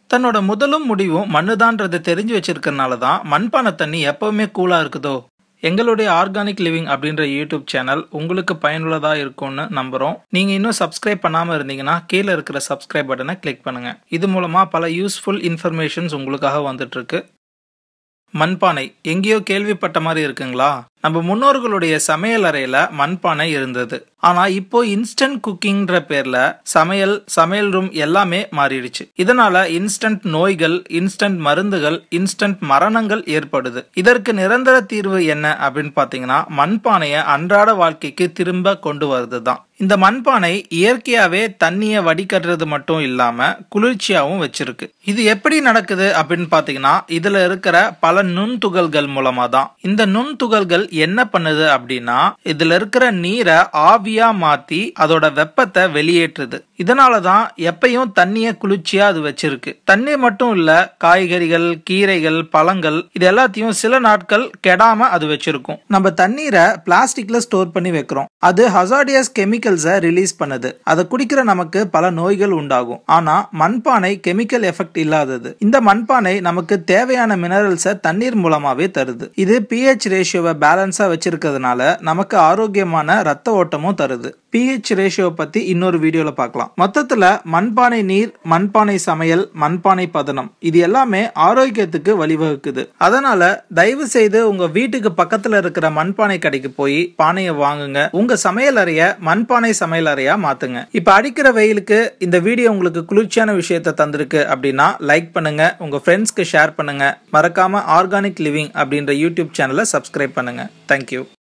தன்னோட முதலும் முடிவும் மண்ணுதான்றதை தெரிஞ்சு வச்சிருக்கறனால தான் மண்பானை தண்ணி எப்பவுமே கூலா இருக்குதோ எங்களுடைய ஆர்கானிக் லிவிங் அப்படின்ற யூடியூப் சேனல் உங்களுக்கு பயனுள்ளதா இருக்கும்னு நம்புறோம் நீங்க இன்னும் சப்ஸ்கிரைப் பண்ணாம இருந்தீங்கன்னா கீழே இருக்கிற சப்ஸ்கிரைப் பட்டனை கிளிக் பண்ணுங்க இது மூலமா பல யூஸ்ஃபுல் இன்ஃபர்மேஷன்ஸ் உங்களுக்காக வந்துட்டு இருக்கு மண்பானை எங்கேயோ கேள்விப்பட்ட மாதிரி இருக்குங்களா நம்ம முன்னோர்களுடைய சமையல் அறையில மண்பானை இருந்தது ஆனா இப்போ இன்ஸ்டன்ட் குக்கிங்ன்ற பேர்ல சமையல் சமையல் ரூம் எல்லாமே மாறிடுச்சு இதனால இன்ஸ்டன்ட் நோய்கள் இன்ஸ்டன்ட் மருந்துகள் இன்ஸ்டன்ட் மரணங்கள் ஏற்படுது இதற்கு நிரந்தர தீர்வு என்ன அப்படின்னு பாத்தீங்கன்னா மண்பானைய அன்றாட வாழ்க்கைக்கு திரும்ப கொண்டு வருது தான் இந்த மண்பானை இயற்கையாவே தண்ணிய வடிகட்டுறது மட்டும் இல்லாம குளிர்ச்சியாவும் வச்சிருக்கு இது எப்படி நடக்குது அப்படின்னு பாத்தீங்கன்னா இதுல இருக்கிற பல நுண்துகள்கள் மூலமா தான் இந்த நுண்துகள்கள் என்ன பண்ணுது அப்படின்னா இதுல இருக்கிற நீரை ஆவியா மாத்தி அதோட வெப்பத்தை வெளியேற்றுது இதனாலதான் எப்பயும் தண்ணிய குளிர்ச்சியா அது வச்சிருக்கு தண்ணி மட்டும் இல்ல காய்கறிகள் கீரைகள் பழங்கள் இது எல்லாத்தையும் சில நாட்கள் கெடாம அது வச்சிருக்கும் நம்ம தண்ணீரை பிளாஸ்டிக்ல ஸ்டோர் பண்ணி வைக்கிறோம் அது ஹசாடியஸ் கெமிக்கல்ஸை ரிலீஸ் பண்ணுது அதை குடிக்கிற நமக்கு பல நோய்கள் உண்டாகும் ஆனா மண்பானை கெமிக்கல் எஃபெக்ட் இல்லாதது இந்த மண்பானை நமக்கு தேவையான மினரல்ஸை தண்ணீர் மூலமாவே தருது இது பிஹெச் ரேஷியோவை பேலன்ஸா வச்சிருக்கிறதுனால நமக்கு ஆரோக்கியமான ரத்த ஓட்டமும் தருது பிஹெச் ரேஷியோவை பத்தி இன்னொரு வீடியோல பார்க்கலாம் மொத்தத்துல மண்பானை நீர் மண்பானை சமையல் மண்பானை பதனம் இது எல்லாமே ஆரோக்கியத்துக்கு வழிவகுக்குது அதனால தயவு செய்து உங்க வீட்டுக்கு பக்கத்துல இருக்கிற மண்பானை கடைக்கு போய் பானையை வாங்குங்க உங்க சமையல் அறைய மண்பானை சமையல் அறையா மாத்துங்க இப்ப அடிக்கிற வெயிலுக்கு இந்த வீடியோ உங்களுக்கு குளிர்ச்சியான விஷயத்த தந்திருக்கு அப்படின்னா லைக் பண்ணுங்க உங்க ஃப்ரெண்ட்ஸ்க்கு ஷேர் பண்ணுங்க மறக்காம ஆர்கானிக் லிவிங் அப்படின்ற யூடியூப் சேனலை சப்ஸ்கிரைப் பண்ணுங்க தேங்க்யூ